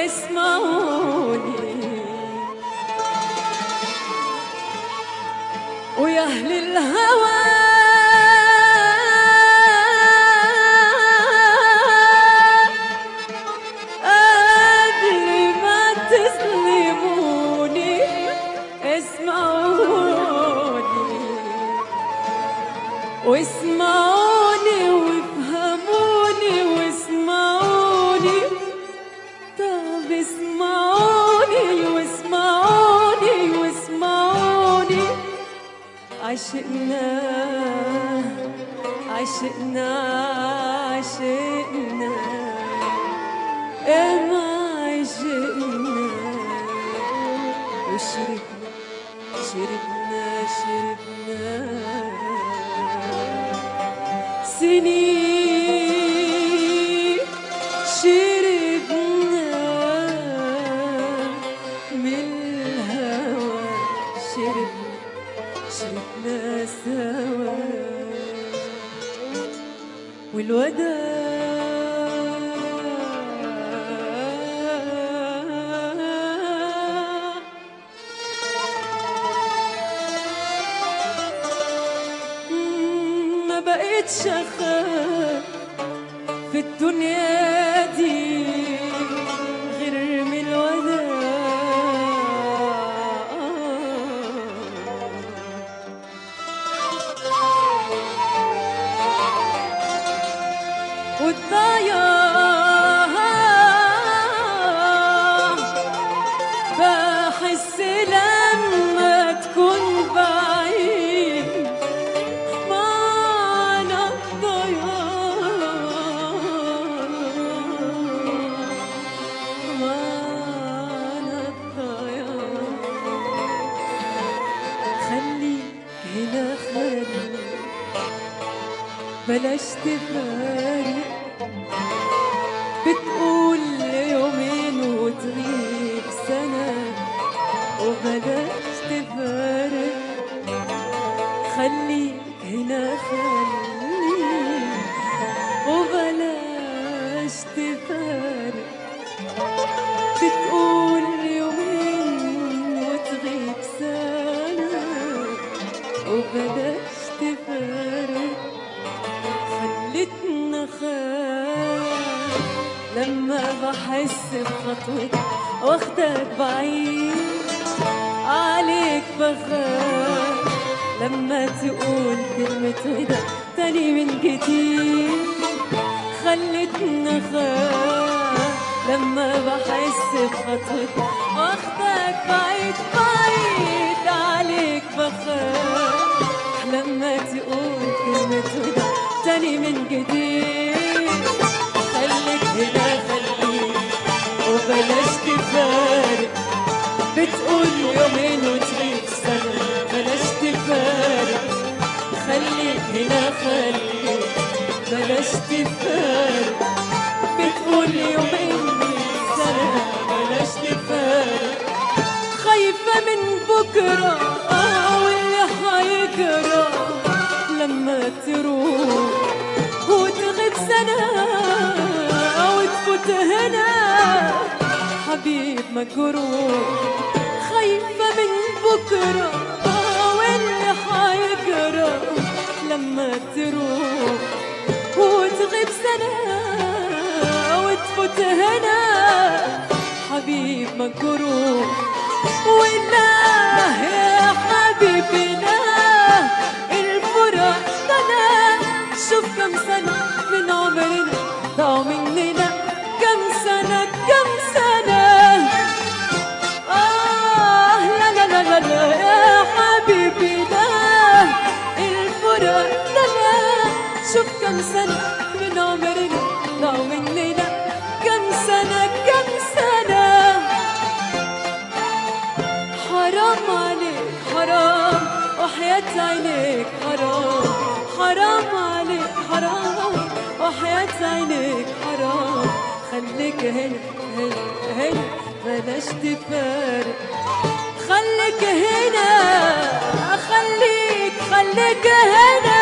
اسمعوني ويا أهل الهوى قبل ما تظلموني اسمعوني واسمعوني وافهموني واسمعوني طب اسمعوني واسمعوني واسمعوني عشقنا عشقنا عشقنا يا ما عشقنا وشربنا شربنا شربنا سنين شربنا من الهوى شربنا شربنا سوا والوداع ما بقيتش اخاف في الدنيا دي غير من الوداع والضياع بحس لما تكون بعيد معنى الضياع معنى الضياع خلي هنا خلي بلاش تفارق بتقول يومين وتغيب سنة وبلاش تفارق خليك هنا خليك وبلاش تفارق بتقول يومين وتغيب سنة وبلاش تفارق خلتنا خاف لما بحس بخطوتك واخدك بعيد عليك بخاف لما تقول كلمة وداع تاني من جديد خلتنا خاف لما بحس بخطوتك واخدك بعيد بعيد عليك بخاف لما تقول كلمة وداع تاني من جديد خليك هنا خليك وبلاش تفارق بتقول يومين وتغيب سنة بلاش تفارق خليك هنا خليك بلاش تفارق بتقول يومين سنة بلاش تفارق خايفة من بكرة آه واللي هيجرى لما تروح وتغيب سنة وتفوت هنا حبيب مجروح خايفة من بكرة آه واللي هيجرى لما تروح وتغيب سنة وتفوت هنا حبيب مجروح والله يا حبيبي لا الفرح لنا شوف كم سنة من عمرنا ضاعوا مننا كم سنة كم سنة آه لا لا لا لا لا يا حبيبي لا الفرح لنا شوف كم سنة من عمرنا ضاعوا مننا كم سنة كم سنة حرام عليك حرام وحياة عينيك حرام حرام عليك حرام وحياة عينيك حرام خليك هنا هنا هنا بلاش تفارق خليك هنا خليك خليك هنا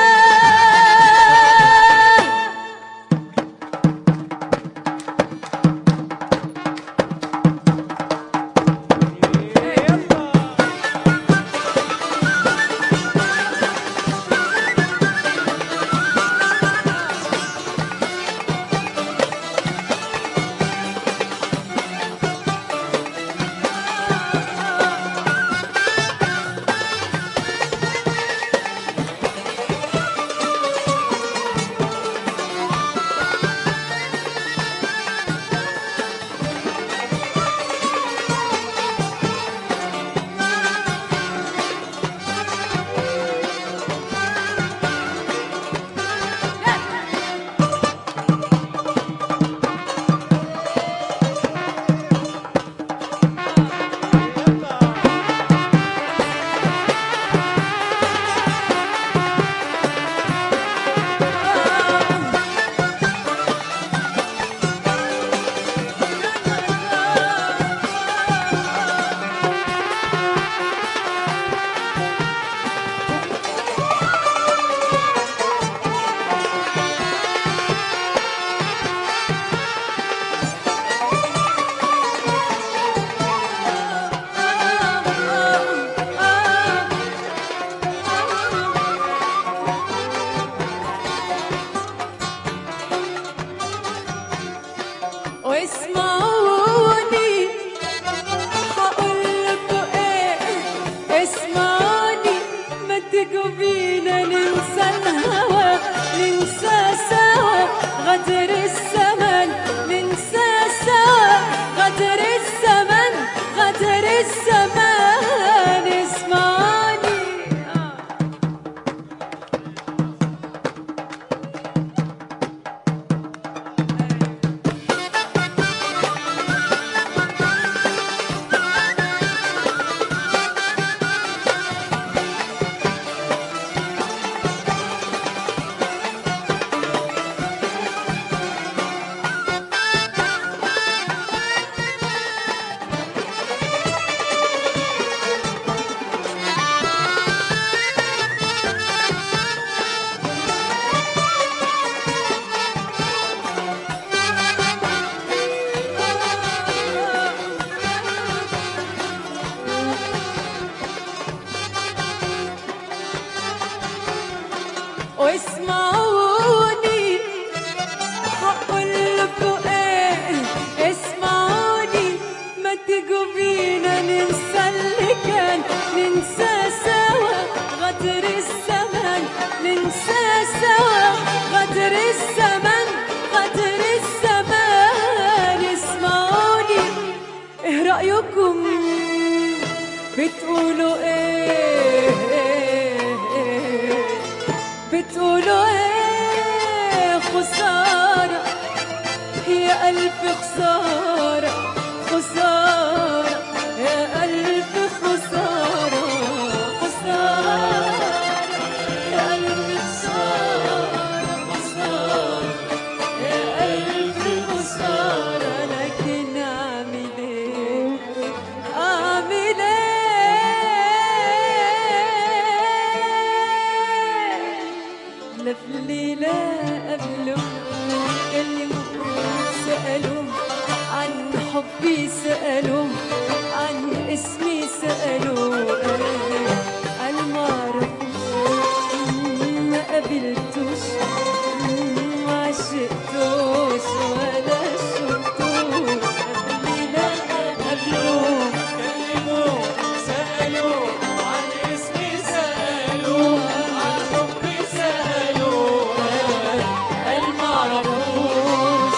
حبيبي سألوا عن اسمي سألوا قال ما عرفوش ما قابلتوش ما عشقتوش ولا شفتوش قبلنا قبلوه كلموه سألوه عن اسمي سألوه عن حبي سألوه قال ما عرفوش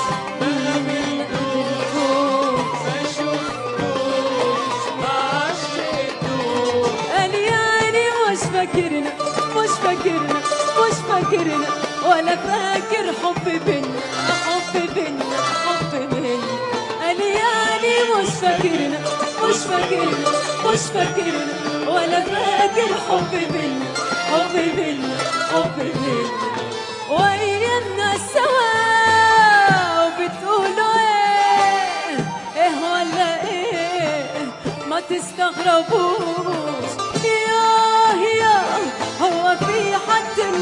ما شفتوش ما عشقتوش قال يعني مش فاكرنا مش فاكرنا مش فاكرنا ولا فاكر حب بينا حب بينا حب بينا قال يعني مش فاكرنا مش فاكرنا مش فاكرنا ولا فاكر حب بينا حب بينا حب بينا وايامنا سوا وبتقولوا ايه ايه ولا ايه ما تستغربوش يا يا هو في حد